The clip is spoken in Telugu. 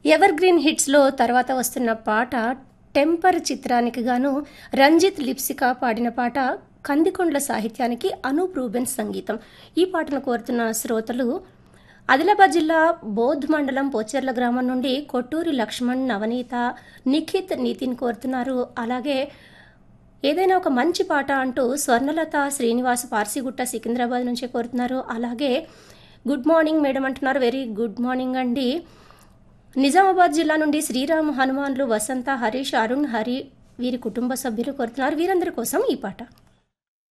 ఎవర్ గ్రీన్ హిట్స్లో తర్వాత వస్తున్న పాట టెంపర్ చిత్రానికి గాను రంజిత్ లిప్సిక పాడిన పాట కందికొండల సాహిత్యానికి అనూప్ రూబెన్స్ సంగీతం ఈ పాటను కోరుతున్న శ్రోతలు ఆదిలాబాద్ జిల్లా బౌద్ధ్ మండలం పోచెర్ల గ్రామం నుండి కొట్టూరి లక్ష్మణ్ నవనీత నిఖిత్ నితిన్ కోరుతున్నారు అలాగే ఏదైనా ఒక మంచి పాట అంటూ స్వర్ణలత శ్రీనివాస్ పార్సిగుట్ట సికింద్రాబాద్ నుంచి కోరుతున్నారు అలాగే గుడ్ మార్నింగ్ మేడం అంటున్నారు వెరీ గుడ్ మార్నింగ్ అండి నిజామాబాద్ జిల్లా నుండి శ్రీరామ్ హనుమాన్లు వసంత హరీష్ అరుణ్ హరి వీరి కుటుంబ సభ్యులు కోరుతున్నారు వీరందరి కోసం ఈ పాట